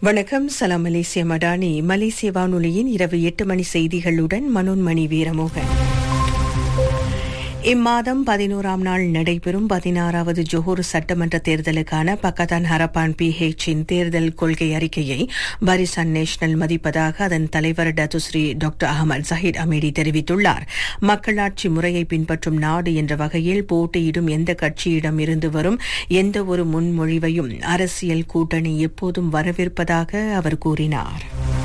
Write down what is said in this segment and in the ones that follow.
வணக்கம் சலாம் மலேசிய மடானி மலேசிய வானொலியின் இரவு எட்டு மணி செய்திகளுடன் மனோன்மணி வீரமோகன் இம்மாதம் பதினோராம் நாள் நடைபெறும் பதினாறாவது ஜோஹர் சட்டமன்ற தேர்தலுக்கான பக்கத்தான் ஹரப்பான் பிஹெச்சின் தேர்தல் கொள்கை அறிக்கையை பரிசான் நேஷனல் மதிப்பதாக அதன் தலைவர் Datuk Sri doctor Ahmad Zahid Hamidi தெரிவித்துள்ளார் மக்களாட்சி முறையை பின்பற்றும் நாடு என்ற வகையில் போட்டியிடும் எந்த கட்சியிடம் இருந்து வரும் எந்த ஒரு முன்மொழிவையும் அரசியல் கூட்டணி எப்போதும் வரவேற்பதாக அவர் கூறினார்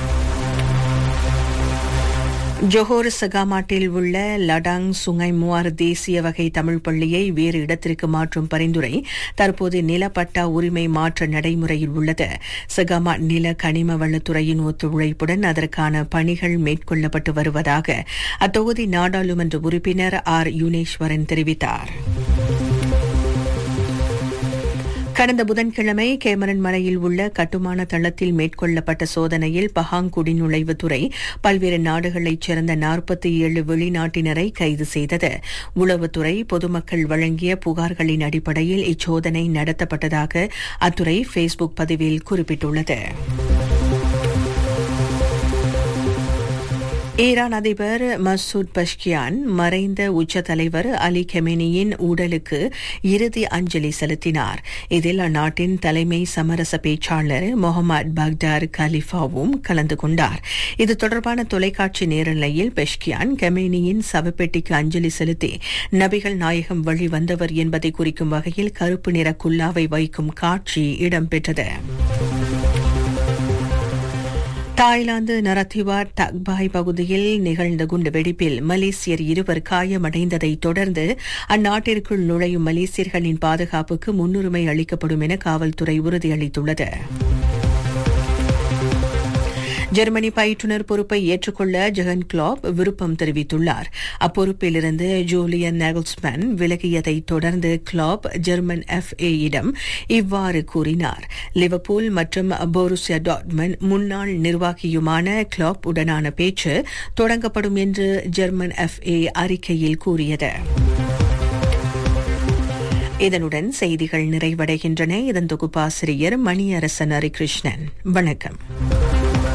ஜொஹோர் சகாமாட்டில் உள்ள லடாங் சுங்கை முவார் தேசிய வகை தமிழ் பள்ளியை வேறு இடத்திற்கு மாற்றும் பரிந்துரை தற்போது நிலப்பட்டா உரிமை மாற்ற நடைமுறையில் உள்ளது சகாமாட் நில கனிம வளத்துறையின் ஒத்துழைப்புடன் அதற்கான பணிகள் மேற்கொள்ளப்பட்டு வருவதாக அத்தொகுதி நாடாளுமன்ற உறுப்பினர் ஆர் யுனேஸ்வரன் தெரிவித்தார் கடந்த புதன்கிழமை கேமரன் மலையில் உள்ள கட்டுமான தளத்தில் மேற்கொள்ளப்பட்ட சோதனையில் பஹாங் குடிநுழைவுத்துறை பல்வேறு நாடுகளைச் சேர்ந்த நாற்பத்தி ஏழு வெளிநாட்டினரை கைது செய்தது உளவுத்துறை பொதுமக்கள் வழங்கிய புகார்களின் அடிப்படையில் இச்சோதனை நடத்தப்பட்டதாக அத்துறை ஃபேஸ்புக் பதிவில் குறிப்பிட்டுள்ளது ஈரான் அதிபர் மசூத் பஷ்கியான் மறைந்த உச்ச தலைவர் அலி கெமெனியின் உடலுக்கு இறுதி அஞ்சலி செலுத்தினார் இதில் அந்நாட்டின் தலைமை சமரச பேச்சாளர் முகமது பக்தார் கலிஃபாவும் கலந்து கொண்டார் இது தொடர்பான தொலைக்காட்சி நேரலையில் பெஷ்கியான் கெமேனியின் சவப்பெட்டிக்கு அஞ்சலி செலுத்தி நபிகள் நாயகம் வழி வந்தவர் என்பதை குறிக்கும் வகையில் கருப்பு நிற குல்லாவை வைக்கும் காட்சி இடம்பெற்றது தாய்லாந்து நரத்திவா டக்பாய் பகுதியில் நிகழ்ந்த குண்டு வெடிப்பில் மலேசியர் இருவர் காயமடைந்ததை தொடர்ந்து அந்நாட்டிற்குள் நுழையும் மலேசியர்களின் பாதுகாப்புக்கு முன்னுரிமை அளிக்கப்படும் என காவல்துறை உறுதியளித்துள்ளது ஜெர்மனி பயிற்றுநர் பொறுப்பை ஏற்றுக்கொள்ள ஜெகன் கிளாப் விருப்பம் தெரிவித்துள்ளார் அப்பொறுப்பிலிருந்து ஜூலியன் நெகல்ஸ்மேன் விலகியதை தொடர்ந்து கிளாப் ஜெர்மன் எஃப்ஏயிடம் இவ்வாறு கூறினார் லிவர்பூல் மற்றும் போருசியா டாட்மன் முன்னாள் நிர்வாகியுமான கிளாப் உடனான பேச்சு தொடங்கப்படும் என்று ஜெர்மன் எஃப்ஏ அறிக்கையில் கூறியது இதனுடன் செய்திகள் நிறைவடைகின்றன இதன் தொகுப்பாசிரியர் மணியரசன் ஹரிகிருஷ்ணன் வணக்கம்